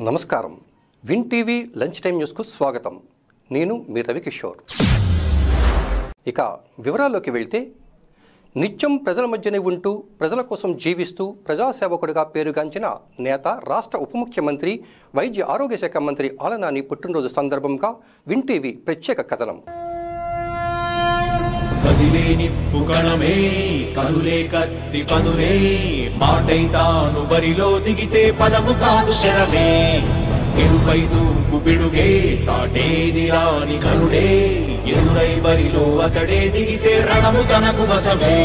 నమస్కారం win TV lunch time న్యూస్కు స్వాగతం నేను మీ రవికిషోర్ ఇక వివరాల్లోకి వెళ్తే నిత్యం ప్రజల మధ్యనే ఉంటూ ప్రజల కోసం జీవిస్తూ ప్రజాసేవకుడిగా పేరుగాంచిన నేత రాష్ట్ర ఉప ముఖ్యమంత్రి వైద్య ఆరోగ్య శాఖ మంత్రి ఆలనాని పుట్టినరోజు సందర్భంగా విన్ టీవీ ప్రత్యేక కథనం కదిలేని పుకణమే కదులే కత్తి పదులే మాటై తాను బరిలో దిగితే పదము కాదు శరమే ఎరుపై దూకు పిడుగే సాటేది రాని కరుడే ఎదురై బరిలో అతడే దిగితే రణము తనకు వసమే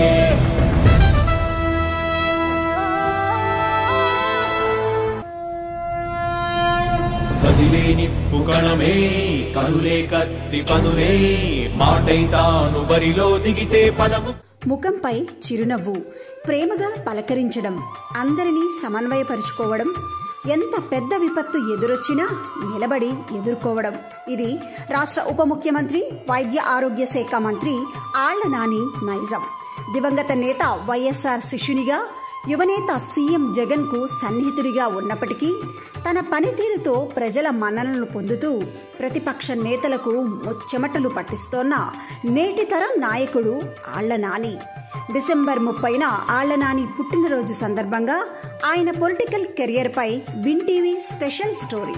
కదిలేని పుకణమే కదులే కత్తి పదులే మాటై తాను బరిలో దిగితే పదము ముఖంపై చిరునవ్వు ప్రేమగా పలకరించడం అందరినీ సమన్వయపరుచుకోవడం ఎంత పెద్ద విపత్తు ఎదురొచ్చినా నిలబడి ఎదుర్కోవడం ఇది రాష్ట్ర ఉప ముఖ్యమంత్రి వైద్య ఆరోగ్య శాఖ మంత్రి ఆళ్ల నాని నైజం దివంగత నేత వైఎస్ఆర్ శిష్యునిగా యువనేత సీఎం జగన్ కు సన్నిహితుడిగా ఉన్నప్పటికీ తన పనితీరుతో ప్రజల మన్ననలు పొందుతూ ప్రతిపక్ష నేతలకు ముచ్చెమటలు పట్టిస్తోన్న నేటి తరం నాయకుడు ఆళ్ల నాని డిసెంబర్ ముప్పైన ఆళ్ల నాని పుట్టినరోజు సందర్భంగా ఆయన పొలిటికల్ కెరియర్పై విన్ టీవీ స్పెషల్ స్టోరీ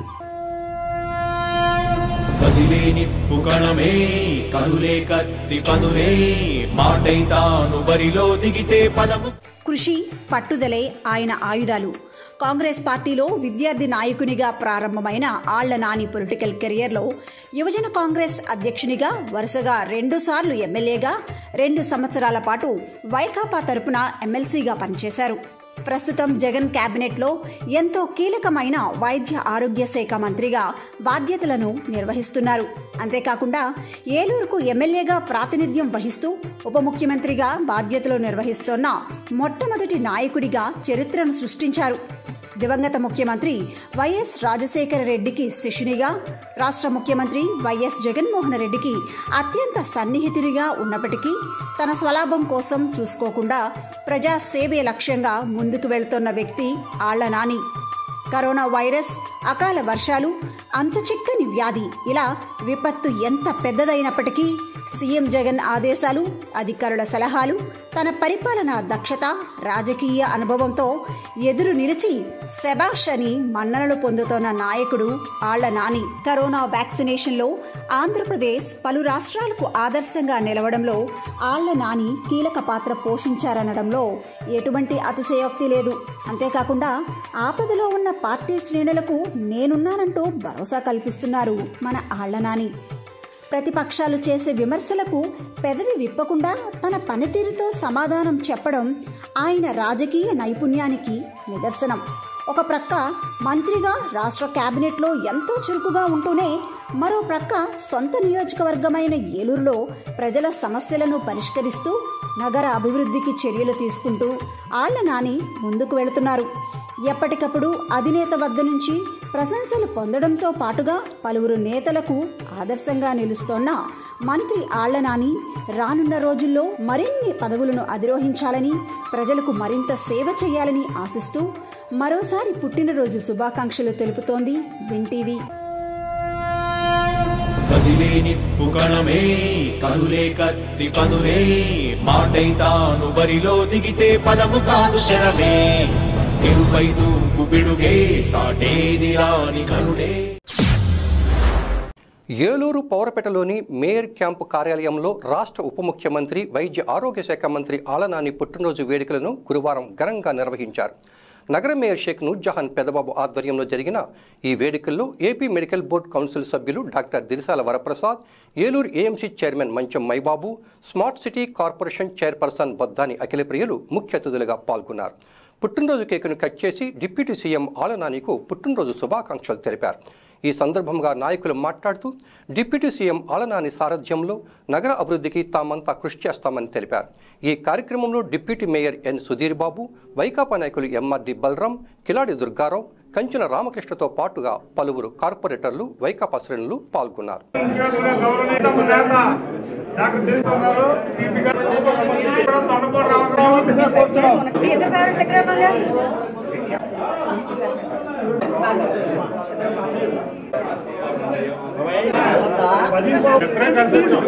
కదిలేని పుకణమే కదులే కత్తి పదులే మాటై తాను బరిలో దిగితే పదము కృషి పట్టుదలే ఆయన ఆయుధాలు కాంగ్రెస్ పార్టీలో విద్యార్థి నాయకునిగా ప్రారంభమైన ఆళ్ల నాని పొలిటికల్ కెరియర్లో యువజన కాంగ్రెస్ అధ్యక్షునిగా వరుసగా రెండుసార్లు ఎమ్మెల్యేగా రెండు సంవత్సరాల పాటు వైకాపా తరపున ఎమ్మెల్సీగా పనిచేశారు ప్రస్తుతం జగన్ కేబినెట్లో ఎంతో కీలకమైన వైద్య ఆరోగ్య శాఖ మంత్రిగా బాధ్యతలను నిర్వహిస్తున్నారు అంతేకాకుండా ఏలూరుకు ఎమ్మెల్యేగా ప్రాతినిధ్యం వహిస్తూ ఉప ముఖ్యమంత్రిగా బాధ్యతలు నిర్వహిస్తోన్న మొట్టమొదటి నాయకుడిగా చరిత్రను సృష్టించారు దివంగత ముఖ్యమంత్రి వైఎస్ రాజశేఖర రెడ్డికి శిష్యునిగా రాష్ట్ర ముఖ్యమంత్రి వైఎస్ జగన్మోహన్ రెడ్డికి అత్యంత సన్నిహితునిగా ఉన్నప్పటికీ తన స్వలాభం కోసం చూసుకోకుండా ప్రజా సేవే లక్ష్యంగా ముందుకు వెళ్తున్న వ్యక్తి ఆళ్ల నాని కరోనా వైరస్ అకాల వర్షాలు అంతుచిక్కని వ్యాధి ఇలా విపత్తు ఎంత పెద్దదైనప్పటికీ సీఎం జగన్ ఆదేశాలు అధికారుల సలహాలు తన పరిపాలనా దక్షత రాజకీయ అనుభవంతో ఎదురు నిలిచి శబాష్ అని మన్ననలు పొందుతోన్న నాయకుడు ఆళ్ల నాని కరోనా వ్యాక్సినేషన్లో ఆంధ్రప్రదేశ్ పలు రాష్ట్రాలకు ఆదర్శంగా నిలవడంలో ఆళ్ల నాని కీలక పాత్ర పోషించారనడంలో ఎటువంటి అతిశయోక్తి లేదు అంతేకాకుండా ఆపదలో ఉన్న పార్టీ శ్రేణులకు నేనున్నానంటూ భరోసా కల్పిస్తున్నారు మన ఆళ్ల నాని ప్రతిపక్షాలు చేసే విమర్శలకు పెదవి విప్పకుండా తన పనితీరుతో సమాధానం చెప్పడం ఆయన రాజకీయ నైపుణ్యానికి నిదర్శనం ఒక ప్రక్క మంత్రిగా రాష్ట్ర కేబినెట్లో ఎంతో చురుకుగా ఉంటూనే మరో ప్రక్క సొంత నియోజకవర్గమైన ఏలూరులో ప్రజల సమస్యలను పరిష్కరిస్తూ నగర అభివృద్ధికి చర్యలు తీసుకుంటూ ఆళ్ల నాని ముందుకు వెళుతున్నారు ఎప్పటికప్పుడు అధినేత వద్ద నుంచి ప్రశంసలు పొందడంతో పాటుగా పలువురు నేతలకు ఆదర్శంగా నిలుస్తోన్న మంత్రి ఆళ్ల నాని రానున్న రోజుల్లో మరిన్ని పదవులను అధిరోహించాలని ప్రజలకు మరింత సేవ చేయాలని ఆశిస్తూ మరోసారి పుట్టినరోజు శుభాకాంక్షలు తెలుపుతోంది విన్ టీవీ కదిలేని పుకణమే కదులే కత్తి పదులే మాటై తాను బరిలో దిగితే పదము కాదు శరమే ఎరుపై దూకు పిడుగే సాటేది రాని కరుడే ఏలూరు పౌరపేటలోని మేయర్ క్యాంపు కార్యాలయంలో రాష్ట్ర ఉప ముఖ్యమంత్రి వైద్య ఆరోగ్య శాఖ మంత్రి ఆలనాని పుట్టినరోజు వేడుకలను గురువారం ఘనంగా నిర్వహించారు నగర మేయర్ షేక్ నూర్జహాన్ పెదబాబు ఆధ్వర్యంలో జరిగిన ఈ వేడుకల్లో ఏపీ మెడికల్ బోర్డు కౌన్సిల్ సభ్యులు doctor Dirisala Varaprasad Eluru AMC chairman Mancham Maibabu smart city corporation chairperson Boddani అఖిలప్రియులు ముఖ్య అతిథులుగా పాల్గొన్నారు పుట్టినరోజు కేకును కట్ చేసి డిప్యూటీ సీఎం ఆలనానికు పుట్టినరోజు శుభాకాంక్షలు తెలిపారు ఈ సందర్భంగా నాయకులు మాట్లాడుతూ డిప్యూటీ సీఎం ఆలనాని సారథ్యంలో నగర అభివృద్ధికి తామంతా కృషి చేస్తామని తెలిపారు ఈ కార్యక్రమంలో deputy mayor N Sudhir Babu Vaikapa నాయకులు ఎంఆర్డి బలరాం కిలాడి దుర్గారావు కంచున రామకృష్ణతో పాటుగా పలువురు కార్పొరేటర్లు వైకాపా శ్రేణులు పాల్గొన్నారు ముఖ్యంగా గౌరవనీయ నేత డాక్టర్ తెలుసుకున్నారు కూడా తొండపూడి రామకృష్ణ ఎక్కడ పేరెంట్ల ఎక్కడ ఉన్నారు ఇద్దరే కలిసి వచ్చాం.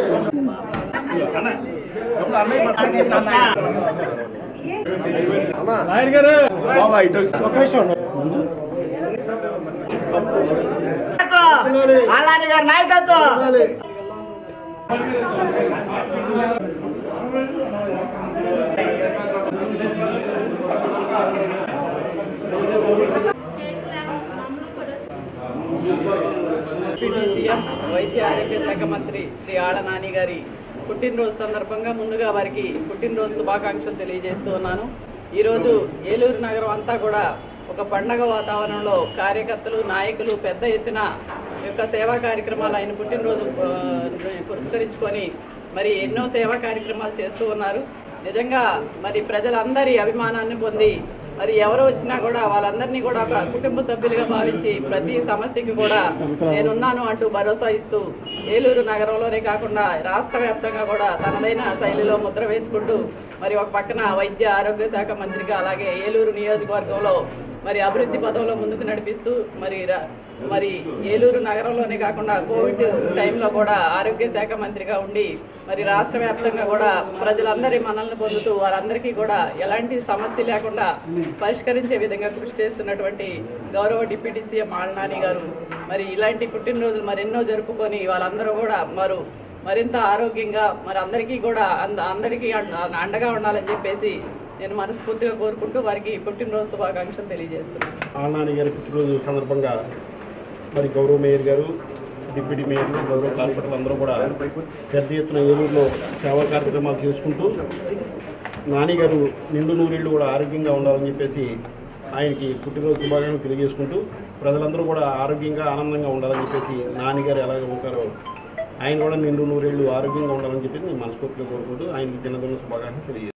అలాని గారి నాయకత్వం డిప్యూటీ సీఎం వైద్య ఆరోగ్య శాఖ మంత్రి శ్రీ ఆళ్ల నాని గారి పుట్టినరోజు సందర్భంగా ముందుగా వారికి పుట్టినరోజు శుభాకాంక్షలు తెలియజేస్తూ ఉన్నాను ఈరోజు ఏలూరు నగరం అంతా కూడా ఒక పండగ వాతావరణంలో కార్యకర్తలు నాయకులు పెద్ద ఎత్తున ఈ యొక్క సేవా కార్యక్రమాలు ఆయన పుట్టినరోజు ఆ, పురస్కరించుకొని మరి ఎన్నో సేవా కార్యక్రమాలు చేస్తూ ఉన్నారు నిజంగా మరి ప్రజలందరి అభిమానాన్ని పొంది మరి ఎవరు వచ్చినా కూడా వాళ్ళందరినీ కూడా ఒక కుటుంబ సభ్యులుగా భావించి ప్రతి సమస్యకి కూడా నేనున్నాను అంటూ భరోసా ఇస్తూ ఏలూరు నగరంలోనే కాకుండా రాష్ట్ర వ్యాప్తంగా కూడా తనదైన శైలిలో ముద్ర వేసుకుంటూ మరి ఒక పక్కన వైద్య ఆరోగ్య శాఖ మంత్రిగా అలాగే ఏలూరు నియోజకవర్గంలో మరి అభివృద్ధి పదంలో ముందుకు నడిపిస్తూ మరి రా- మరి ఏలూరు నగరంలోనే కాకుండా కోవిడ్ టైంలో కూడా ఆరోగ్య శాఖ మంత్రిగా ఉండి మరి రాష్ట్ర వ్యాప్తంగా కూడా ప్రజలందరి మనల్ని పొందుతూ వారందరికీ కూడా ఎలాంటి సమస్య లేకుండా పరిష్కరించే విధంగా కృషి చేస్తున్నటువంటి గౌరవ డిప్యూటీ సీఎం ఆళ్నాని గారు మరి ఇలాంటి పుట్టినరోజులు మరెన్నో జరుపుకొని వాళ్ళందరూ కూడా మరు మరింత ఆరోగ్యంగా మరి అందరికీ కూడా అంద అందరికీ అండ- అండగా ఉండాలని చెప్పేసి నేను మనస్ఫూర్తిగా కోరుకుంటూ వారికి పుట్టినరోజు శుభాకాంక్షలు తెలియజేస్తున్నాను ఆనాని గారి పుట్టినరోజు సందర్భంగా మరి గౌరవ మేయర్ గారు డిప్యూటీ మేయర్లు గౌరవ కార్పొరేటర్లు అందరూ కూడా పెద్ద ఎత్తున ఏలూరులో సేవా కార్యక్రమాలు చేసుకుంటూ నాని గారు నిండు నూరేళ్ళు కూడా ఆరోగ్యంగా ఉండాలని చెప్పేసి ఆయనకి పుట్టినరోజు శుభాకాంక్షలు తెలియజేసుకుంటూ ప్రజలందరూ కూడా ఆరోగ్యంగా ఆనందంగా ఉండాలని చెప్పేసి నాని గారు ఎలాగ ఉంటారో ఆయన కూడా నిండు నూరేళ్ళు ఆరోగ్యంగా ఉండాలని చెప్పేసి నేను మనస్ఫూర్తిగా కోరుకుంటూ ఆయనకి దినదిన శుభాకాంక్షలు తెలియజేస్తాను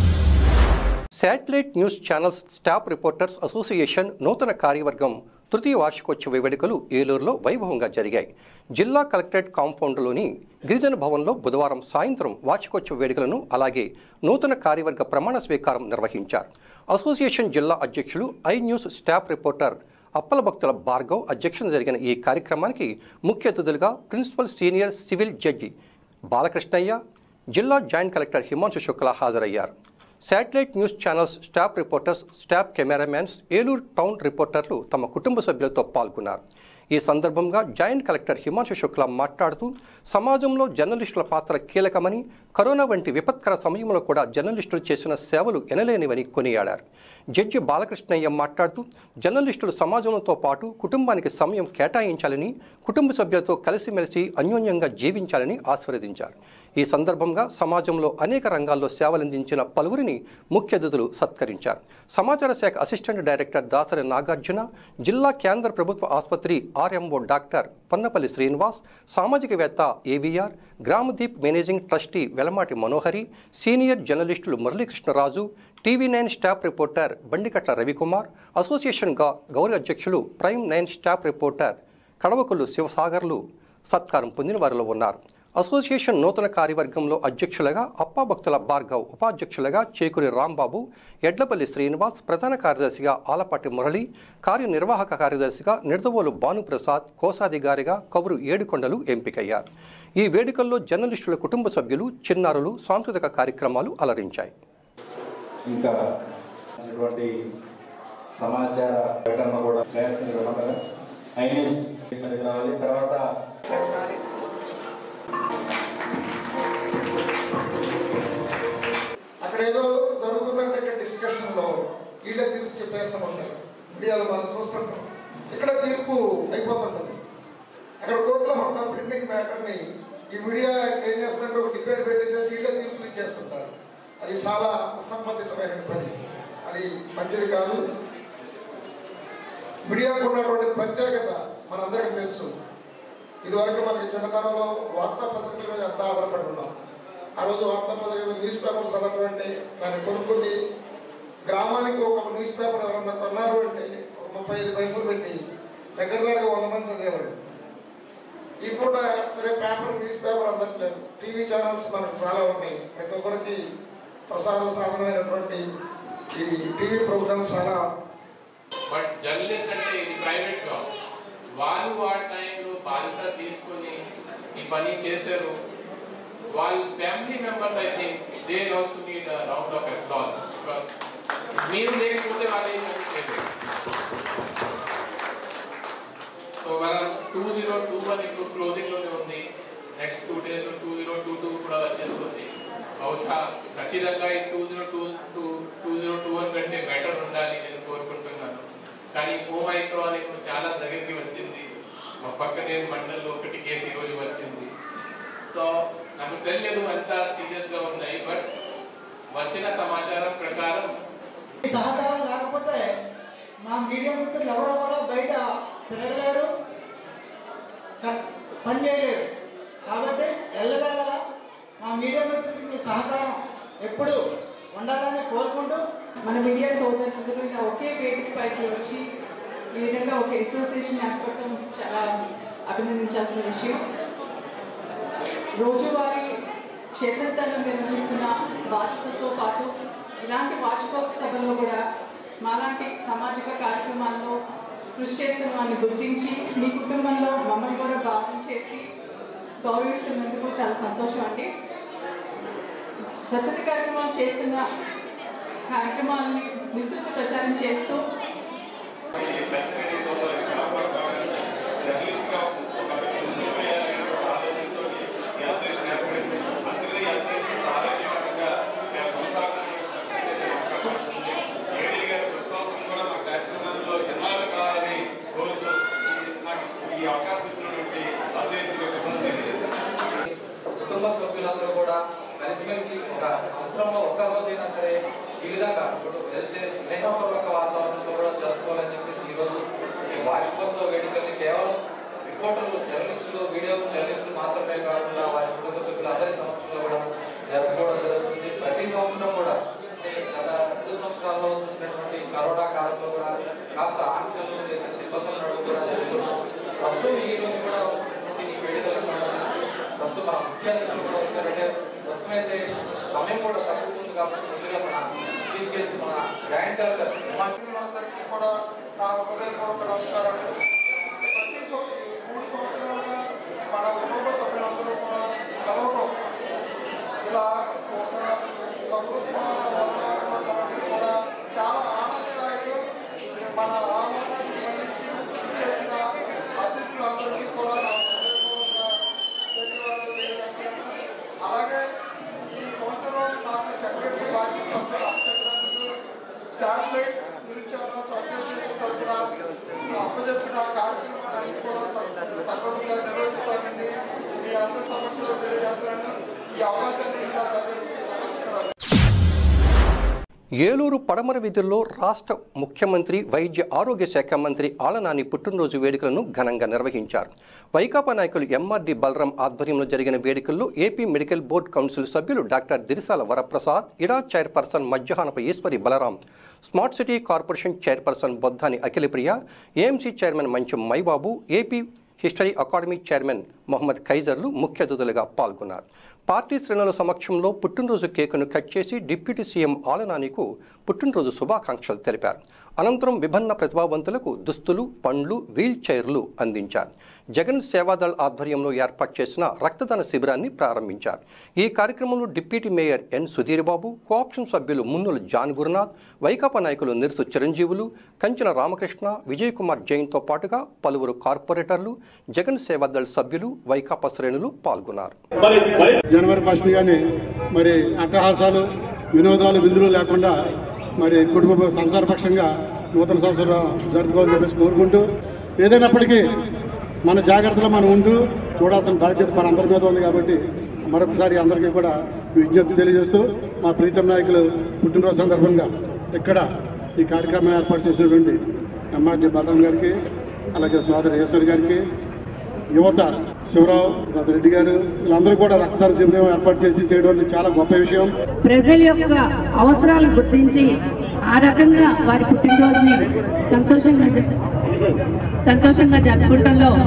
satellite news channels staff reporters association నూతన కార్యవర్గం తృతీయ వార్షికోత్సవ వేడుకలు ఏలూరులో వైభవంగా జరిగాయి జిల్లా కలెక్టరేట్ కాంపౌండ్లోని గిరిజన భవన్లో బుధవారం సాయంత్రం వార్షికోత్సవ వేడుకలను అలాగే నూతన కార్యవర్గ ప్రమాణ స్వీకారం నిర్వహించారు అసోసియేషన్ జిల్లా అధ్యక్షులు I news staff reporter Appala Bhaktula Bhargav అధ్యక్షతన జరిగిన ఈ కార్యక్రమానికి ముఖ్య అతిథులుగా principal senior civil judge Balakrishnaiah జిల్లా జాయింట్ కలెక్టర్ హిమాంశు శుక్లా హాజరయ్యారు satellite news channels staff reporters staff cameramen Eluru town రిపోర్టర్లు తమ కుటుంబ సభ్యులతో పాల్గొన్నారు ఈ సందర్భంగా జాయింట్ కలెక్టర్ హిమాంశు శుక్లా మాట్లాడుతూ సమాజంలో జర్నలిస్టుల పాత్ర కీలకమని కరోనా వంటి విపత్కర సమయంలో కూడా జర్నలిస్టులు చేసిన సేవలు ఎనలేనివని కొనియాడారు జడ్జి బాలకృష్ణయ్య మాట్లాడుతూ జర్నలిస్టులు సమాజంతో పాటు కుటుంబానికి సమయం కేటాయించాలని కుటుంబ సభ్యులతో కలిసిమెలిసి అన్యోన్యంగా జీవించాలని ఆశీర్వదించారు ఈ సందర్భంగా సమాజంలో అనేక రంగాల్లో సేవలందించిన పలువురిని ముఖ్య అతిథులు సత్కరించారు సమాచార శాఖ అసిస్టెంట్ డైరెక్టర్ దాసరి నాగార్జున జిల్లా కేంద్ర ప్రభుత్వ ఆసుపత్రి ఆర్ఎంఓ డాక్టర్ పన్నపల్లి శ్రీనివాస్ సామాజికవేత్త AVR Gramdeep managing trustee Velamati Manohari senior జర్నలిస్టులు Muralikrishnaraju TV nine staff reporter Bandikatla Ravikumar association గా గౌరవ అధ్యక్షులు prime nine staff reporter Kadavakollu శివసాగర్లు సత్కారం పొందిన వారిలో ఉన్నారు అసోసియేషన్ నూతన కార్యవర్గంలో అధ్యక్షులుగా అప్పాభక్తుల భార్గవ్ ఉపాధ్యక్షులుగా చేకూరి రాంబాబు ఎడ్లపల్లి శ్రీనివాస్ ప్రధాన కార్యదర్శిగా ఆలపాటి మురళి కార్యనిర్వాహక కార్యదర్శిగా నిడదవోలు భానుప్రసాద్ కోశాధికారిగా కవురు ఏడుకొండలు ఎంపికయ్యారు ఈ వేడుకల్లో జర్నలిస్టుల కుటుంబ సభ్యులు చిన్నారులు సాంస్కృతిక కార్యక్రమాలు అలరించాయి ఇంకా అటువంటి సమాచార ప్రకటన కూడా ప్రయత్నం నిర్వహణ ఐన్యూస్ అది రావాలి తర్వాత అక్కడ ఏదో జరుగుతుందంటే ఇక్కడ డిస్కషన్లో వీళ్ళే తీర్పు చెప్పేస్తా ఉంటారు మీడియాలో మనం చూస్తుంటాం ఇక్కడ తీర్పు అయిపోతుంటుంది అక్కడ కోర్టులో ఉన్న పెండింగ్ మ్యాటర్ని ఈ మీడియా ఇక్కడ ఏం చేస్తుందంటే ఒక డిబేట్ పెట్టేసేసి వీళ్ళే తీర్పులు ఇచ్చేస్తుంటారు అది చాలా అసంబంధితమైన పని అది మంచిది కాదు మీడియాకు ఉన్నటువంటి ప్రత్యేకత మనందరికీ తెలుసు ఇదివరకు మనకి చిన్నతనంలో వార్తాపత్రికల మీద ఎంత ఆధారపడి ఉన్నాం ఆ రోజు వార్తాపత్రిక న్యూస్ పేపర్ చదవటువంటి దాన్ని కొనుక్కొని గ్రామానికి ఒక న్యూస్ పేపర్ ఎవరన్నా కొన్నారు అంటే ఒక ముప్పై ఐదు పైసలు పెట్టి దగ్గర దగ్గర వంద మంది చదివేవాడు ఈ పూట సరే పేపర్ న్యూస్ పేపర్ అందట్లేదు టీవీ ఛానల్స్ మనకు చాలా ఉన్నాయి ప్రతి ఒక్కరికి ప్రసార సాధనమైనటువంటి ఈ టీవీ ప్రోగ్రామ్స్ చాలా బట్ జర్నలిస్ట్ అంటే ఇది ప్రైవేట్ జాబ్ వాళ్ళు వాళ్ళ టైంలో బాధ్యత తీసుకొని ఈ పని చేశారు వాళ్ళ family members I think they also need round of applause మీరు లేకపోతే వాళ్ళు ఏం చేయలేదు సో మనం టూ జీరో టూ వన్ ఇప్పుడు క్లోజింగ్ లోనే ఉంది next two days two zero two two కూడా వచ్చేస్తుంది బహుశా ఖచ్చితంగా ఈ two zero two two two zero two one కంటే బెటర్ ఉండాలి నేను కోరుకుంటున్నాను కానీ ఓమైక్రాన్ ఇప్పుడు చాలా దగ్గరికి వచ్చింది మా పక్కనే మండల్లో ఒకటి కేసు ఈరోజు వచ్చింది సో నాకు తెలియదు అంత సీరియస్ గా ఉన్నాయి బట్ వచ్చిన సమాచారం ప్రకారం ఈ సహకారం లేకపోతే మా మీడియా మిత్రులు ఎవరో కూడా బయట తిరగలేరు క- పని చేయలేరు కాబట్టి ఎల్లవేళ మా మీడియా మిత్రులకి మీ సహకారం ఎప్పుడు ఉండాలని కోరుకుంటూ మన మీడియా సోదరులందరూ ఇలా ఒకే వేదిక పైకి వచ్చి ఈ విధంగా ఒక అసోసియేషన్ ఏర్పడటం చాలా అభినందించాల్సిన విషయం రోజువారీ క్షేత్రస్థాయిలో నిర్వహిస్తున్న బాధ్యతలతో పాటు ఇలాంటి వార్షికోత్సవ సభలో కూడా మాలాంటి సామాజిక కార్యక్రమాల్లో కృషి చేస్తున్న వాళ్ళని గుర్తించి మీ కుటుంబంలో మమ్మల్ని కూడా భాగం చేసి గౌరవిస్తున్నందుకు చాలా సంతోషం అండి స్వచ్ఛత కార్యక్రమాలు చేస్తున్న కార్యక్రమాలని విస్తృత ప్రచారం చేస్తూ కుటుంబ సభ్యులందరూ కూడా కలిసిమెలిసి ఒక సంవత్సరంలో ఒక్క రోజైనా సరే ఈ విధంగా ఇప్పుడు ఏదైతే స్నేహపూర్వక వాతావరణంలో కూడా జరుపుకోవాలని చెప్పేసి ఈరోజు ఈ వార్షికోత్సవ వేడుకల్ని కేవలం రిపోర్టర్లు జర్నలిస్టులు వీడియో జర్నలిస్టులు మాత్రమే కాకుండా వారి కుటుంబ సభ్యులు అందరి సమక్షంలో కూడా జరుపుకోవడం జరుగుతుంది ప్రతి సంవత్సరం కూడా అంటే గత రెండు సంవత్సరాల్లో చూసినటువంటి కరోనా కాలంలో కూడా కాస్త ఆంక్షలు లేదా నిబంధనలు నడుపు కూడా జరుగుతున్నాం ప్రస్తుతం ఈ రోజు కూడా ఉన్నటువంటి ఈ వేడుకలకు సంబంధించి ప్రస్తుతం మన ముఖ్య అతిథులు కూడా వచ్చారంటే ప్రస్తుతం అయితే సమయం కూడా తక్కువ ఉంది కాబట్టి ముందుగా మన చీఫ్ గెస్ట్ మన గ్రాండ్ కలెక్టర్ అందరికీ కూడా నా హృదయపూర్వక నమస్కారాలు ప్రతి సం- ఈ మూడు సంవత్సరాలుగా మన కుటుంబ సభ్యులందరూ కూడా కలవటం ఇలా ఒక సమృద్ధ వాతావరణం కావడం కూడా చాలా ఆనందదాయకం మన ఆహ్వానాన్ని మన్నించి కృషి చేసిన అతిథులందరికీ కూడా నా హృదయపూర్వక ధన్యవాదాలు తెలియజేస్తున్నాను అలాగే ఈ సంవత్సరం నాకు సెక్రటరీ బాధ్యతలు అందరూ అప్పచెప్పినందుకు శాటిలైట్ న్యూస్ ఛానల్స్ అసోసియేషన్ తరఫున అప్పచెప్పిన కార్యక్రమాలన్నీ కూడా స- సక్రమంగా నిర్వహిస్తానని మీ అందరి సమక్షంలో తెలియజేస్తున్నాను ఈ అవకాశాన్ని నాకు అందరికీ నమస్కారాలు ఏలూరు పడమర వీధుల్లో రాష్ట్ర ముఖ్యమంత్రి వైద్య ఆరోగ్య శాఖ మంత్రి ఆలనాని పుట్టినరోజు వేడుకలను ఘనంగా నిర్వహించారు వైకాపా నాయకులు ఎంఆర్డి బలరాం ఆధ్వర్యంలో జరిగిన వేడుకల్లో ఏపీ మెడికల్ బోర్డు కౌన్సిల్ సభ్యులు డాక్టర్ దిరిసాల వరప్రసాద్ ఇరా చైర్పర్సన్ మధ్యాహ్నప Eswari Balaram smart city corporation chairperson Boddani Akhilapriya AMC chairman Mancham Maibabu AP history academy chairman Mohammed ఖైజర్లు ముఖ్య అతిథులుగా పాల్గొన్నారు పార్టీ శ్రేణుల సమక్షంలో పుట్టినరోజు కేకును కట్ చేసి డిప్యూటీ సీఎం ఆలనానికు పుట్టినరోజు శుభాకాంక్షలు తెలిపారు అనంతరం విభిన్న ప్రతిభావంతులకు దుస్తులు పండ్లు వీల్ చైర్లు అందించారు జగన్ సేవాదళ్ ఆధ్వర్యంలో ఏర్పాటు చేసిన రక్తదాన శిబిరాన్ని ప్రారంభించారు ఈ కార్యక్రమంలో deputy mayor N Sudhir Babu cooption సభ్యులు మున్నుల జాన్ గురునాథ్ వైకాపా నాయకులు నిరుసు చిరంజీవులు కంచన రామకృష్ణ విజయ్ కుమార్ జైన్తో పాటుగా పలువురు కార్పొరేటర్లు జగన్ సేవాదళ్ సభ్యులు వైకాపా శ్రేణులు పాల్గొన్నారు జనవరి ఫస్ట్ కానీ మరి అట్టహాసాలు వినోదాలు విందులు లేకుండా మరి కుటుంబ సంసారపక్షంగా నూతన సంవత్సరం జరుపుకోవాలని చెప్పేసి కోరుకుంటూ ఏదైనప్పటికీ మన జాగ్రత్తలో మనం ఉంటూ చూడాల్సిన బాధ్యత మన అందరి మీద ఉంది కాబట్టి మరొకసారి అందరికీ కూడా విజ్ఞప్తి తెలియజేస్తూ మా ప్రీతం నాయకులు పుట్టినరోజు సందర్భంగా ఇక్కడ ఈ కార్యక్రమం ఏర్పాటు చేసినటువంటి ఎంఆర్డి బలరాం గారికి అలాగే సోదరు ఈశ్వర్ గారికి యువత శివరావు రెడ్డి గారు వీళ్ళందరూ కూడా రక్తదాన శిబిరం ఏర్పాటు చేసి చేయడం అనేది చాలా గొప్ప విషయం ప్రజల యొక్క అవసరాలు గుర్తించి ఆ రకంగా వారి పుట్టినరోజుని సంతోషంగా జ- సంతోషంగా జరుపుకోవడంలో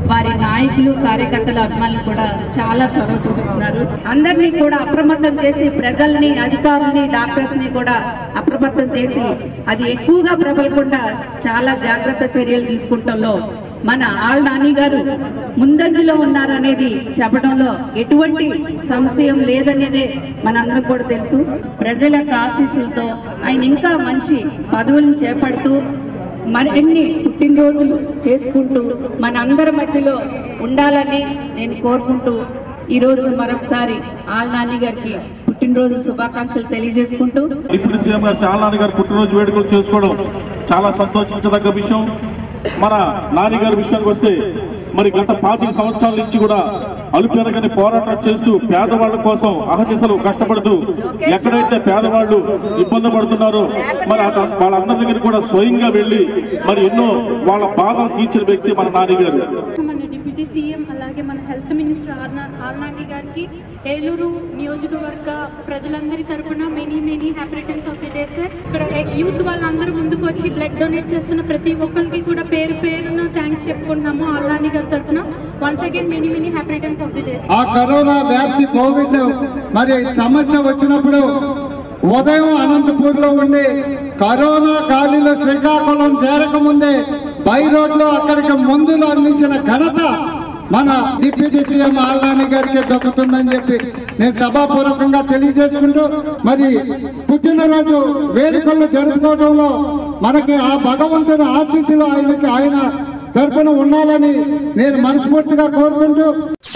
వారి నాయకులు కార్యకర్తల అభిమానులు కూడా చాలా చొరవ చూపిస్తున్నారు అందరినీ కూడా అప్రమత్తం చేసి ప్రజల్ని అధికారుల్ని డాక్టర్స్ ని కూడా అప్రమత్తం చేసి అది ఎక్కువగా ప్రబలకుండా చాలా జాగ్రత్త చర్యలు తీసుకుంటంలో మన ఆళ్ళ నాని గారు ముందంజలో ఉన్నారనేది చెప్పడంలో ఎటువంటి సంశయం లేదనేదే మనందరం కూడా తెలుసు ప్రజల యొక్క ఆశీస్సులతో ఆయన ఇంకా మంచి పదవులను చేపడుతూ మరిన్ని పుట్టినరోజులు చేసుకుంటూ మన అందరి మధ్యలో ఉండాలని నేను కోరుకుంటూ ఈ రోజు మరొకసారి ఆళ్ళ నాని గారికి పుట్టినరోజు శుభాకాంక్షలు తెలియజేసుకుంటూ డిప్యూటీ సీఎం గారు చాలాని గారు పుట్టినరోజు వేడుకలు చేసుకోవడం చాలా సంతోషించదగ్గ విషయం మన నాని గారి విషయానికి వస్తే మరి గత పాతిక సంవత్సరాల నుంచి కూడా అలుపెరగని పోరాటం చేస్తూ పేదవాళ్ళ కోసం అహర్నిశలు కష్టపడుతూ ఎక్కడైతే పేదవాళ్ళు ఇబ్బంది పడుతున్నారో మరి అట- వాళ్ళందరి దగ్గర కూడా స్వయంగా వెళ్ళి మరి ఎన్నో వాళ్ళ బాధలు తీర్చిన వ్యక్తి మన నాని గారు మన డిప్యూటీ సీఎం అలాగే మన హెల్త్ మినిస్టర్ ఆర్నా ఆల్నాని గారికి ఏలూరు నియోజకవర్గ ప్రజలందరి తరపున many many happy returns of the day sir ఇక్కడ యూత్ వాళ్ళందరూ ముందుకు వచ్చి బ్లడ్ డొనేట్ చేస్తున్న ప్రతి ఒక్కరికి కూడా పేరు పేరున థ్యాంక్స్ చెప్పుకుంటున్నాము ఆల్నాని గారి తరపున once again many many happy returns of the day ఆ కరోనా వ్యాప్తి కోవిడ్ మరి సమస్య వచ్చినప్పుడు ఉదయం అనంతపూర్ లో ఉండి కరోనా గాలిలో శ్రీకాకుళం చేరకముందే బై రోడ్లో అక్కడికి మందులు అందించిన ఘనత మన డిప్యూటీ సీఎం ఆల్నాని గారికి దక్కుతుందని చెప్పి నేను సభాపూర్వకంగా తెలియజేసుకుంటూ మరి పుట్టినరోజు వేడుకలు జరుపుకోవడంలో మనకి ఆ భగవంతుని ఆశీస్సులు ఆయనకి ఆయన తరపున ఉండాలని నేను మనస్ఫూర్తిగా కోరుకుంటూ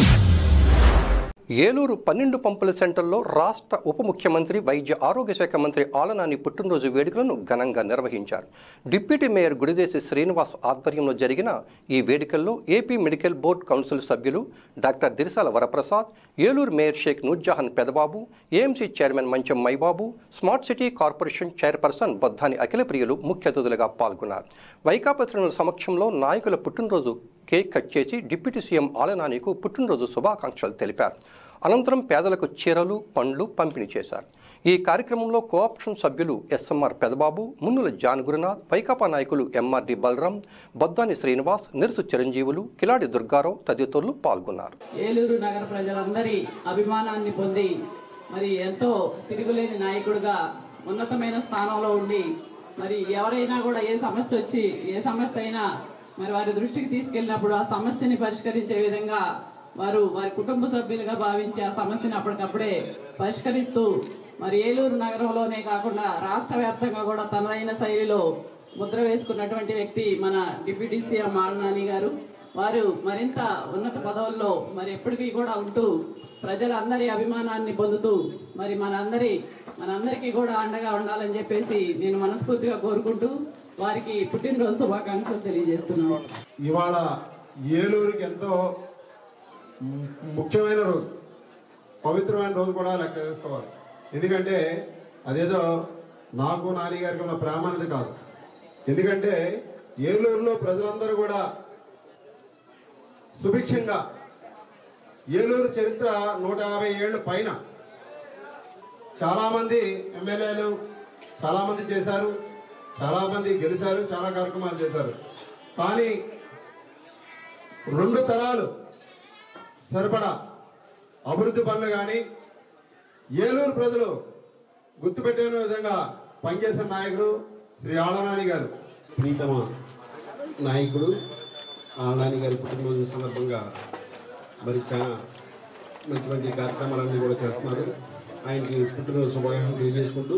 ఏలూరు పన్నెండు పంపుల సెంటర్లో రాష్ట్ర ఉప ముఖ్యమంత్రి వైద్య ఆరోగ్య శాఖ మంత్రి ఆలనాని పుట్టినరోజు వేడుకలను ఘనంగా నిర్వహించారు డిప్యూటీ మేయర్ గుడిదేశి శ్రీనివాస్ ఆధ్వర్యంలో జరిగిన ఈ వేడుకల్లో ఏపీ మెడికల్ బోర్డు కౌన్సిల్ సభ్యులు doctor Dirisala Varaprasad Eluru mayor Shaik Noorjahan Pedababu AMC chairman Mancham Maibabu smart city corporation chairperson Boddani అఖిలప్రియులు ముఖ్య అతిథులుగా పాల్గొన్నారు వైకాపా శ్రేణుల సమక్షంలో నాయకుల పుట్టినరోజు కేక్ కట్ చేసి డిప్యూటీ సీఎం ఆలనానికు పుట్టినరోజు శుభాకాంక్షలు తెలిపారు అనంతరం పేదలకు చీరలు పండ్లు పంపిణీ చేశారు ఈ కార్యక్రమంలో కోఆప్షన్ సభ్యులు ఎస్ఎంఆర్ పెదబాబు మున్నుల జాన్ గురునాథ్ వైకాపా నాయకులు ఎంఆర్డి బలరాం బొద్దాని శ్రీనివాస్ నిరుసు చిరంజీవులు కిలాడి దుర్గారావు తదితరులు పాల్గొన్నారు ఏలూరు నగర ప్రజలందరి అభిమానాన్ని పొంది మరి ఎంతో తిరుగులేని నాయకుడిగా ఉన్నతమైన స్థానంలో ఉండి మరి ఎవరైనా కూడా ఏ సమస్య వచ్చి ఏ సమస్య అయినా మరి వారి దృష్టికి తీసుకెళ్ళినప్పుడు ఆ సమస్యని పరిష్కరించే విధంగా వారు వారి కుటుంబ సభ్యులుగా భావించి ఆ సమస్యను అప్పటికప్పుడే పరిష్కరిస్తూ మరి ఏలూరు నగరంలోనే కాకుండా రాష్ట్ర వ్యాప్తంగా కూడా తనదైన శైలిలో ముద్ర వేసుకున్నటువంటి వ్యక్తి మన డిప్యూటీ సీఎం ఆళ్ళనాని గారు వారు మరింత ఉన్నత పదవుల్లో మరి ఎప్పటికీ కూడా ఉంటూ ప్రజలందరి అభిమానాన్ని పొందుతూ మరి మనందరి మనందరికీ కూడా అండగా ఉండాలని చెప్పేసి నేను మనస్ఫూర్తిగా కోరుకుంటూ వారికి పుట్టినరోజు శుభాకాంక్షలు తెలియజేస్తున్నాను ఇవాళ ఏలూరుకి ఎంతో ము- ముఖ్యమైన రోజు పవిత్రమైన రోజు కూడా లెక్క చేసుకోవాలి ఎందుకంటే అదేదో నాకు నాని గారికి ఉన్న ప్రేమ అనేది కాదు ఎందుకంటే ఏలూరులో ప్రజలందరూ కూడా సుభిక్షంగా ఏలూరు చరిత్ర నూట యాభై ఏళ్ళ పైన చాలామంది ఎమ్మెల్యేలు చాలామంది చేశారు చాలామంది గెలిచారు చాలా కార్యక్రమాలు చేశారు కానీ రెండు తరాలు సరిపడా అభివృద్ధి పనులు కానీ ఏలూరు ప్రజలు గుర్తుపెట్టే విధంగా పనిచేసిన నాయకుడు శ్రీ ఆళనాని గారు ప్రీతమ నాయకుడు ఆళ్ళాని గారి పుట్టినరోజు సందర్భంగా మరి చాలా మంచి మంచి కార్యక్రమాలన్నీ కూడా చేస్తున్నారు ఆయనకి పుట్టినరోజు శుభాకాంక్షలు తెలియజేసుకుంటూ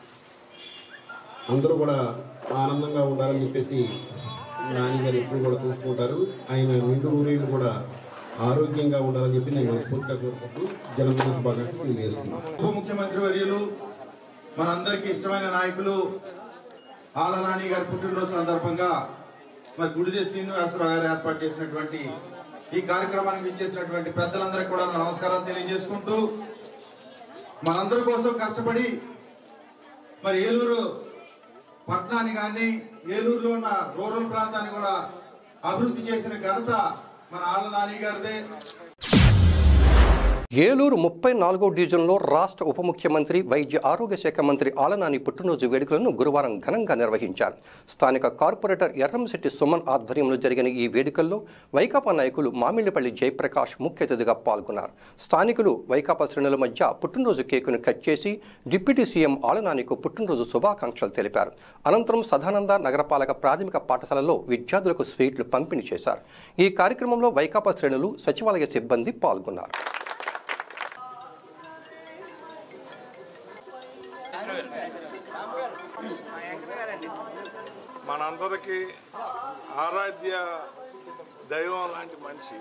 అందరూ కూడా ఆనందంగా ఉండాలని చెప్పేసి నాని గారు ఎప్పుడు కూడా చూసుకుంటారు ఆయన నిండు ఊరేళ్ళు కూడా ఆరోగ్యంగా ఉండాలని చెప్పి నేను మనస్ఫూర్తిగా కోరుకుంటూ జన్మదిన శుభాకాంక్షలు తెలియజేస్తున్నాను ఉప ముఖ్యమంత్రి వర్యులు మనందరికీ ఇష్టమైన నాయకులు ఆలనాని గారి పుట్టినరోజు సందర్భంగా మరి గుడిదే శ్రీనివాసరావు గారు ఏర్పాటు చేసినటువంటి ఈ కార్యక్రమానికి ఇచ్చేసినటువంటి పెద్దలందరికీ కూడా నా నమస్కారాలు తెలియజేసుకుంటూ మనందరి కోసం కష్టపడి మరి ఏలూరు పట్టణాన్ని కానీ ఏలూరులో ఉన్న రూరల్ ప్రాంతాన్ని కూడా అభివృద్ధి చేసిన ఘనత మన ఆళ్ళ నాని గారిదే ఏలూరు ముప్పై నాలుగో డివిజన్లో రాష్ట్ర ఉప ముఖ్యమంత్రి వైద్య ఆరోగ్య శాఖ మంత్రి ఆలనాని పుట్టినరోజు వేడుకలను గురువారం ఘనంగా నిర్వహించారు స్థానిక కార్పొరేటర్ ఎర్రంశెట్టి సుమన్ ఆధ్వర్యంలో జరిగిన ఈ వేడుకల్లో వైకాపా నాయకులు మామిళ్లపల్లి జయప్రకాష్ ముఖ్య అతిథిగా పాల్గొన్నారు స్థానికులు వైకాపా శ్రేణుల మధ్య పుట్టినరోజు కేకును కట్ చేసి డిప్యూటీ సీఎం ఆలనానికు పుట్టినరోజు శుభాకాంక్షలు తెలిపారు అనంతరం సదానంద నగరపాలక ప్రాథమిక పాఠశాలలో విద్యార్థులకు స్వీట్లు పంపిణీ చేశారు ఈ కార్యక్రమంలో వైకాపా శ్రేణులు సచివాలయ సిబ్బంది పాల్గొన్నారు మనందరికీ ఆరాధ్య దైవం లాంటి మనిషి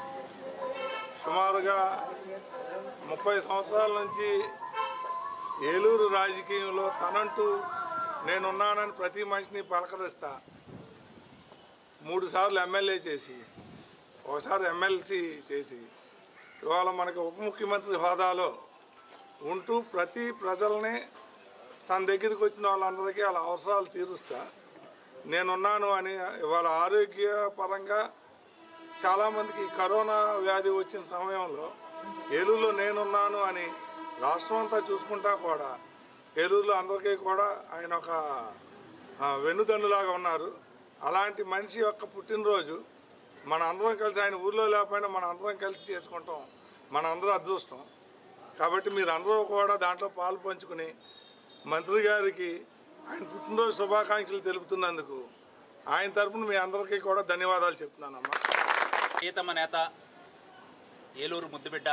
సుమారుగా ముప్పై సంవత్సరాల నుంచి ఏలూరు రాజకీయంలో తనంటూ నేనున్నానని ప్రతి మనిషిని పలకరిస్తా మూడు సార్లు ఎమ్మెల్యే చేసి ఒకసారి ఎమ్మెల్సీ చేసి ఇవాళ మనకి ఉప ముఖ్యమంత్రి హోదాలో ఉంటూ ప్రతి ప్రజల్ని తన దగ్గరికి వచ్చిన వాళ్ళందరికీ వాళ్ళ అవసరాలు తీరుస్తా నేనున్నాను అని ఇవాళ ఆరోగ్య పరంగా చాలామందికి కరోనా వ్యాధి వచ్చిన సమయంలో ఏలూరులో నేనున్నాను అని రాష్ట్రం అంతా చూసుకుంటా కూడా ఏలూరులో అందరికీ కూడా ఆయన ఒక ఆ, వెన్నుదన్నులాగా ఉన్నారు అలాంటి మనిషి యొక్క పుట్టినరోజు మన అందరం కలిసి ఆయన ఊర్లో లేకపోయినా మన అందరం కలిసి చేసుకుంటాం మన అందరూ అదృష్టం కాబట్టి మీరు అందరూ కూడా దాంట్లో పాలు పంచుకుని మంత్రి గారికి ఆయన పుట్టినరోజు శుభాకాంక్షలు తెలుపుతున్నందుకు ఆయన తరపున మీ అందరికీ కూడా ధన్యవాదాలు చెప్తున్నానమ్మా ప్రియతమ నేత ఏలూరు ముద్దుబిడ్డ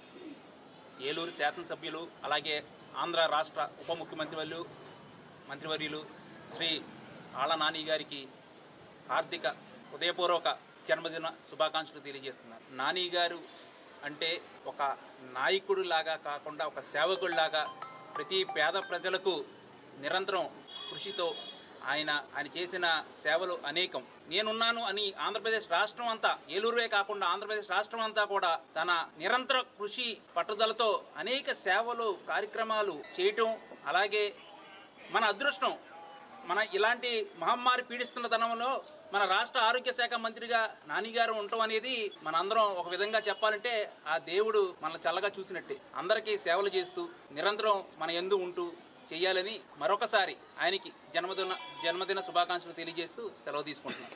ఏలూరు శాసనసభ్యులు అలాగే ఆంధ్ర రాష్ట్ర ఉప ముఖ్యమంత్రి వాళ్ళు మంత్రివర్యులు శ్రీ ఆళ్ళ నాని గారికి హార్దిక హృదయపూర్వక జన్మదిన శుభాకాంక్షలు తెలియజేస్తున్నారు నాని గారు అంటే ఒక నాయకుడు లాగా కాకుండా ఒక సేవకుడిలాగా ప్రతి పేద ప్రజలకు నిరంతరం కృషితో ఆయన ఆయన చేసిన సేవలు అనేకం నేనున్నాను అని ఆంధ్రప్రదేశ్ రాష్ట్రం అంతా ఏలూరువే కాకుండా ఆంధ్రప్రదేశ్ రాష్ట్రం అంతా కూడా తన నిరంతర కృషి పట్టుదలతో అనేక సేవలు కార్యక్రమాలు చేయటం అలాగే మన అదృష్టం మన ఇలాంటి మహమ్మారి పీడిస్తున్న తనంలో మన రాష్ట్ర ఆరోగ్య శాఖ మంత్రిగా నానిగారు ఉండటం అనేది మన అందరం ఒక విధంగా చెప్పాలంటే ఆ దేవుడు మనల్ని చల్లగా చూసినట్టే అందరికీ సేవలు చేస్తూ నిరంతరం మన ఎందు ఉంటూ చేయాలని మరొకసారి ఆయనకి జన్మదిన జన్మదిన శుభాకాంక్షలు తెలియజేస్తూ సెలవు తీసుకుంటున్నాను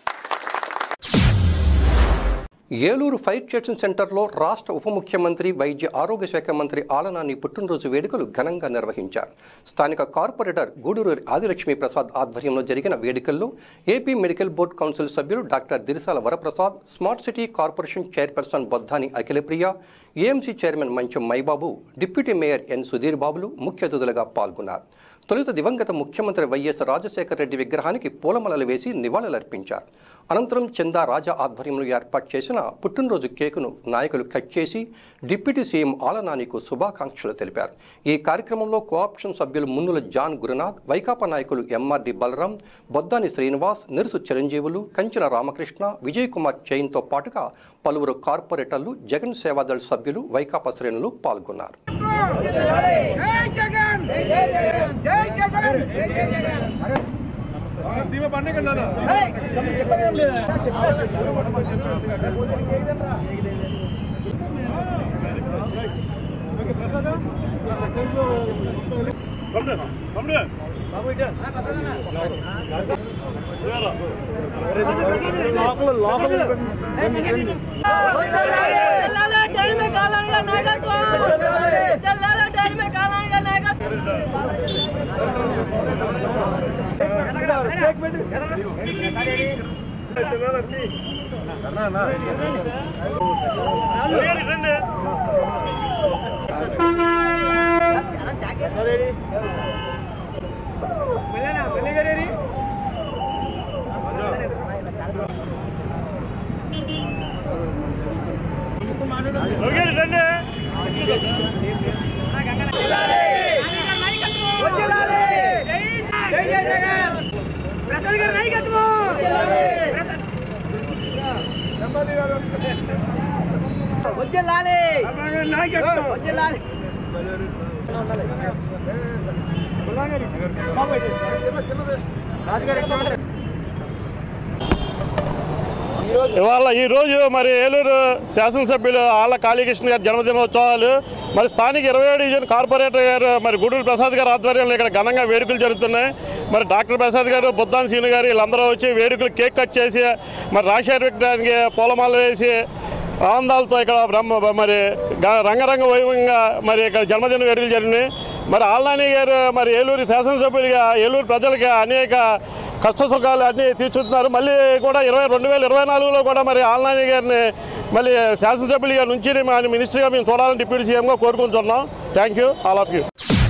ఏలూరు ఫైర్ స్టేషన్ సెంటర్లో రాష్ట్ర ఉప ముఖ్యమంత్రి వైద్య ఆరోగ్య శాఖ మంత్రి ఆలనాని పుట్టినరోజు వేడుకలు ఘనంగా నిర్వహించారు స్థానిక కార్పొరేటర్ గూడూరు ఆదిలక్ష్మి ప్రసాద్ ఆధ్వర్యంలో జరిగిన వేడుకల్లో ఏపీ మెడికల్ బోర్డు కౌన్సిల్ సభ్యులు doctor Dirisala Varaprasad smart city corporation chairperson Boddani Akhilapriya AMC chairman Mancham Maibabu deputy mayor N Sudhir బాబులు ముఖ్య అతిథులుగా పాల్గొన్నారు తొలుత దివంగత ముఖ్యమంత్రి వైఎస్ రాజశేఖర రెడ్డి విగ్రహానికి పూలమలలు వేసి నివాళులర్పించారు అనంతరం చందా రాజా ఆధ్వర్యంలో ఏర్పాటు చేసిన పుట్టినరోజు కేకును నాయకులు కట్ చేసి డిప్యూటీ సీఎం ఆలనానికు శుభాకాంక్షలు తెలిపారు ఈ కార్యక్రమంలో కోఆప్షన్ సభ్యులు మున్నుల జాన్ గురునాథ్ వైకాపా నాయకులు ఎంఆర్డి బలరాం బొద్దాని శ్రీనివాస్ నిరుసు చిరంజీవులు కంచెల రామకృష్ణ విజయ్ కుమార్ జైన్తో పాటుగా పలువురు కార్పొరేటర్లు జగన్ సేవాదళ సభ్యులు వైకాపా శ్రేణులు పాల్గొన్నారు ఇవాళ ఈ రోజు మరి ఏలూరు శాసనసభ్యులు ఆళ్ళ కాళీకృష్ణ గారి జన్మదినోత్సవాలు మరి స్థానిక ఇరవై ఏడు డివిజన్ కార్పొరేటర్ గారు మరి గూడూరు ప్రసాద్ గారి ఆధ్వర్యంలో ఇక్కడ ఘనంగా వేడుకలు జరుగుతున్నాయి మరి డాక్టర్ ప్రసాద్ గారు బుద్ధాన్ సీను గారు వీళ్ళందరూ వచ్చి వేడుకలు కేక్ కట్ చేసి మరి రాజశేఖర విగ్రహానికి పూలమాల వేసి ఆనందాలతో ఇక్కడ బ్రహ్మ మరి గ- రంగరంగ వైభవంగా మరి ఇక్కడ జన్మదిన వేడుకలు జరిగినాయి మరి ఆల్నాని గారు మరి ఏలూరు శాసనసభ్యులుగా ఏలూరు ప్రజలకి అనేక కష్ట సుఖాలు అన్నీ తీర్చుతున్నారు మళ్ళీ కూడా ఇరవై రెండు వేల ఇరవై నాలుగులో కూడా మరి ఆల్నాని గారిని మళ్ళీ శాసనసభ్యులుగా నుంచి ఆయన మినిస్టర్గా మేము చూడాలని డిప్యూటీ సీఎంగా కోరుకుంటున్నాం thank you all of you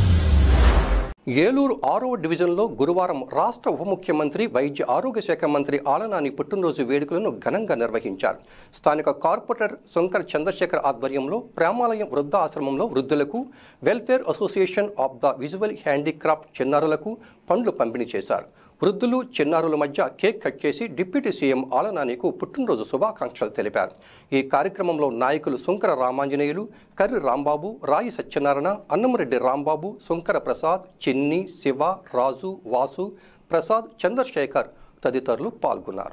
Eluru ఆరవ డివిజన్లో గురువారం రాష్ట్ర ఉప ముఖ్యమంత్రి వైద్య ఆరోగ్య శాఖ మంత్రి ఆలనాని పుట్టినరోజు వేడుకలను ఘనంగా నిర్వహించారు స్థానిక కార్పొరేటర్ శంకర్ చంద్రశేఖర్ ఆధ్వర్యంలో ప్రేమాలయం వృద్ధాశ్రమంలో వృద్ధులకు welfare association of the visual handicraft చిన్నారులకు పండ్లు పంపిణీ చేశారు వృద్ధులు చిన్నారుల మధ్య కేక్ కట్ చేసి డిప్యూటీ సీఎం ఆలనానికు పుట్టినరోజు శుభాకాంక్షలు తెలిపారు ఈ కార్యక్రమంలో నాయకులు సుంకర రామాంజనేయులు కర్రి రాంబాబు రాయి సత్యనారాయణ అన్నమరెడ్డి రాంబాబు సుంకర ప్రసాద్ చిన్ని శివ రాజు వాసు ప్రసాద్ చంద్రశేఖర్ తదితరులు పాల్గొన్నారు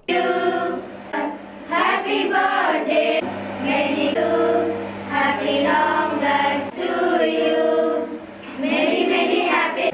Happy birthday, many you. Happy long life to you. Many, many happy.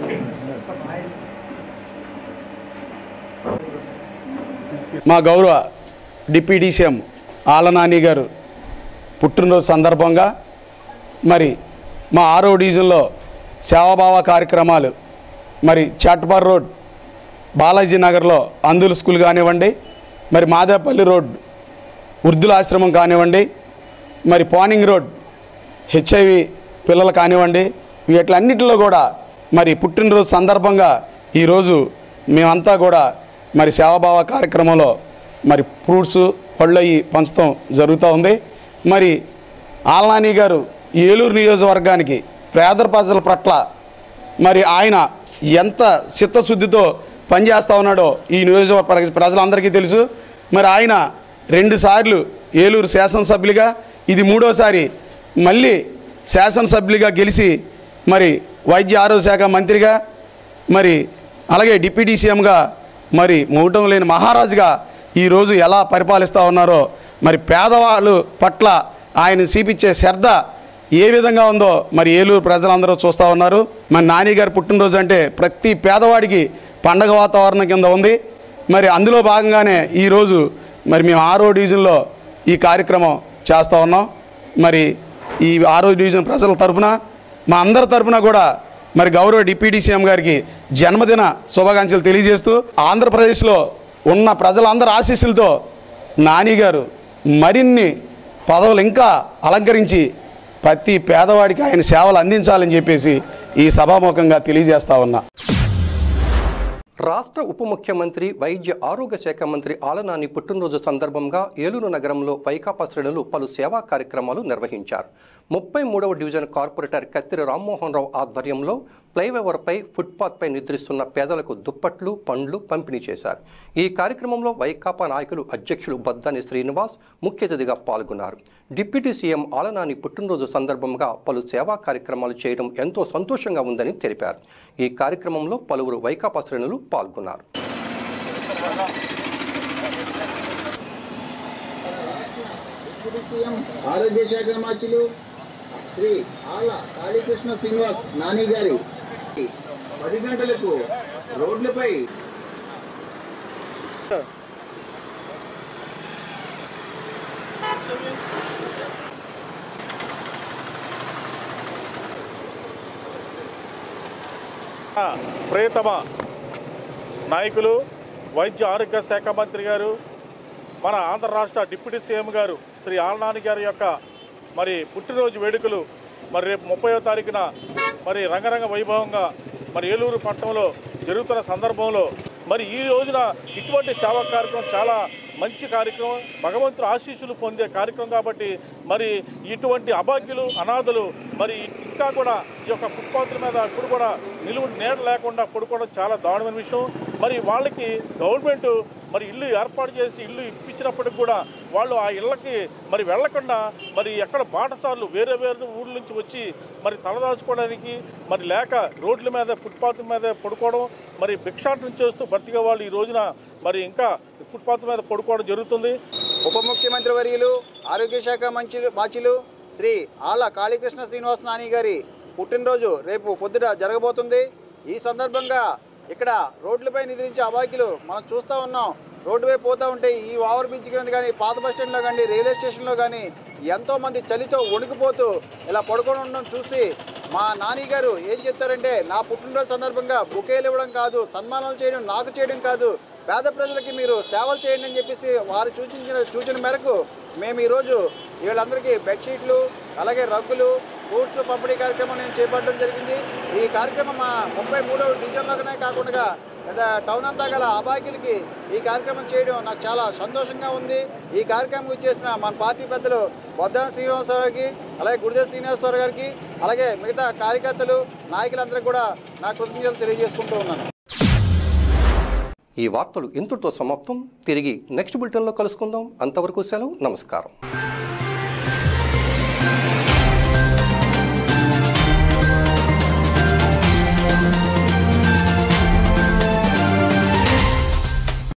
మా గౌరవ డిప్యూటీ సీఎం ఆలనాని గారు పుట్టినరోజు సందర్భంగా మరి మా ఆరో డివిజన్లో సేవాభావ కార్యక్రమాలు మరి చాట్పార్ రోడ్ బాలాజీ నగర్లో అందుల స్కూల్ కానివ్వండి మరి మాదేపల్లి రోడ్ వృద్ధుల ఆశ్రమం కానివ్వండి మరి పానింగ్ రోడ్ హెచ్ఐవి పిల్లలు కానివ్వండి వీటిలన్నిటిలో కూడా మరి పుట్టినరోజు సందర్భంగా ఈరోజు మేమంతా కూడా మరి సేవాభావ కార్యక్రమంలో మరి ఫ్రూట్స్ పళ్ళు అవి పంచడం జరుగుతూ ఉంది మరి ఆల్నాని గారు ఏలూరు నియోజకవర్గానికి పేద ప్రజల పట్ల మరి ఆయన ఎంత చిత్తశుద్ధితో పనిచేస్తూ ఉన్నాడో ఈ నియోజకవర్గ ప్రజలందరికీ తెలుసు మరి ఆయన రెండుసార్లు ఏలూరు శాసనసభ్యులుగా ఇది మూడోసారి మళ్ళీ శాసనసభ్యులుగా గెలిచి మరి వైద్య ఆరోగ్య శాఖ మంత్రిగా మరి అలాగే డిప్యూటీ సీఎంగా మరి మౌటం లేని మహారాజుగా ఈరోజు ఎలా పరిపాలిస్తూ ఉన్నారో మరి పేదవాళ్ళు పట్ల ఆయన చూపించే శ్రద్ధ ఏ విధంగా ఉందో మరి ఏలూరు ప్రజలందరూ చూస్తూ ఉన్నారు మరి నాని గారి పుట్టినరోజు అంటే ప్రతి పేదవాడికి పండగ వాతావరణం కింద ఉంది మరి అందులో భాగంగానే ఈరోజు మరి మేము ఆరో డివిజన్లో ఈ కార్యక్రమం చేస్తూ ఉన్నాం మరి ఈ ఆరో డివిజన్ ప్రజల తరపున మా అందరి తరపున కూడా మరి గౌరవ డిప్యూటీ సీఎం గారికి జన్మదిన శుభాకాంక్షలు తెలియజేస్తూ ఆంధ్రప్రదేశ్లో ఉన్న ప్రజలందరి ఆశీస్సులతో నాని గారు మరిన్ని పదవులు ఇంకా అలంకరించి ప్రతి పేదవాడికి ఆయన సేవలు అందించాలని చెప్పేసి ఈ సభాముఖంగా తెలియజేస్తా ఉన్నా రాష్ట్ర ఉప ముఖ్యమంత్రి వైద్య ఆరోగ్య శాఖ మంత్రి ఆలనాని పుట్టినరోజు సందర్భంగా ఏలూరు నగరంలో వైకాపా శ్రేణులు పలు సేవా కార్యక్రమాలు నిర్వహించారు ముప్పై మూడవ డివిజన్ కార్పొరేటర్ కత్తిరి రామ్మోహన్ రావు ఆధ్వర్యంలో ఫ్లైఓవర్పై ఫుట్పాత్పై నిద్రిస్తున్న పేదలకు దుప్పట్లు పండ్లు పంపిణీ చేశారు ఈ కార్యక్రమంలో వైకాపా నాయకులు అధ్యక్షులు బద్దాని శ్రీనివాస్ ముఖ్య అతిథిగా పాల్గొన్నారు డిప్యూటీ సీఎం ఆలనాని పుట్టినరోజు సందర్భంగా పలు సేవా కార్యక్రమాలు చేయడం ఎంతో సంతోషంగా ఉందని తెలిపారు ఈ కార్యక్రమంలో పలువురు వైకాపా శ్రేణులు పాల్గొన్నారు సీఎం ఆరోగ్య శాఖ మంత్రులు శ్రీ ఆల కాళీకృష్ణ శ్రీనివాస్ నాని గారి పది గంటలకు రోడ్లపై ప్రియతమ నాయకులు వైద్య ఆరోగ్య శాఖ మంత్రి గారు మన ఆంధ్ర రాష్ట్ర డిప్యూటీ సీఎం గారు శ్రీ ఆలనాని గారి యొక్క మరి పుట్టినరోజు వేడుకలు మరి రేపు ముప్పయో తారీఖున మరి రంగరంగ వైభవంగా మరి ఏలూరు పట్టణంలో జరుగుతున్న సందర్భంలో మరి ఈ రోజున ఇటువంటి సేవా కార్యక్రమం చాలా మంచి కార్యక్రమం భగవంతుడు ఆశీస్సులు పొందే కార్యక్రమం కాబట్టి మరి ఇటువంటి అభాగ్యులు అనాథలు మరి ఇంకా కూడా ఈ యొక్క ఫుట్పాత్ల మీద ఇప్పుడు కూడా నిలువు నీడ లేకుండా పడుకోవడం చాలా దారుణమైన విషయం మరి వాళ్ళకి గవర్నమెంట్ మరి ఇల్లు ఏర్పాటు చేసి ఇల్లు ఇప్పించినప్పటికి కూడా వాళ్ళు ఆ ఇళ్ళకి మరి వెళ్లకుండా మరి ఎక్కడ బాటసార్లు వేరే వేరే ఊర్ల నుంచి వచ్చి మరి తలదాచుకోవడానికి మరి లేక రోడ్ల మీద ఫుట్పాత్ మీద పడుకోవడం మరి భిక్షాటన చేస్తూ బ్రతికే వాళ్ళు ఈ రోజున మరి ఇంకా ఫుట్పాత్ మీద పడుకోవడం జరుగుతుంది ఉప ముఖ్యమంత్రి వర్యులు ఆరోగ్య శాఖ మంచి మాచిలు శ్రీ ఆళ్ళ కాళీకృష్ణ శ్రీనివాస్ నాని గారి పుట్టినరోజు రేపు పొద్దుట జరగబోతుంది ఈ సందర్భంగా ఇక్కడ రోడ్లపై నిద్రించే అవాకిలు మనం చూస్తూ ఉన్నాం రోడ్డుపై పోతూ ఉంటే ఈ ఓవర్ బ్రిడ్జ్ కింద కానీ పాత బస్ స్టాండ్లో కానీ రైల్వే స్టేషన్లో కానీ ఎంతోమంది చలితో వణికిపోతూ ఇలా పడుకొని ఉండడం చూసి మా నాని గారు ఏం చెప్తారంటే నా పుట్టినరోజు సందర్భంగా బుకేలు ఇవ్వడం కాదు సన్మానాలు చేయడం నాకు చేయడం కాదు పేద ప్రజలకి మీరు సేవలు చేయండి అని చెప్పేసి వారు సూచించిన సూచన మేరకు మేము ఈరోజు వీళ్ళందరికీ బెడ్షీట్లు అలాగే రగ్గులు ఫ్రూట్స్ పంపిణీ కార్యక్రమం నేను చేపట్టడం జరిగింది ఈ కార్యక్రమం మా ముప్పై మూడవ డివిజన్లోనే కాకుండా లేదా టౌన్ అంతా గల అబాకిలకి ఈ కార్యక్రమం చేయడం నాకు చాలా సంతోషంగా ఉంది ఈ కార్యక్రమం చేసిన మన పార్టీ పెద్దలు బొద్దాన శ్రీనివాసరావు గారికి అలాగే గుడిదేవ్ శ్రీనివాసరావు గారికి అలాగే మిగతా కార్యకర్తలు నాయకులందరికీ కూడా నా కృతజ్ఞతలు తెలియజేసుకుంటూ ఉన్నాను ఈ వార్తలు ఇంతటితో సమాప్తం తిరిగి నెక్స్ట్ బులెటిన్లో కలుసుకుందాం అంతవరకు సెలవు నమస్కారం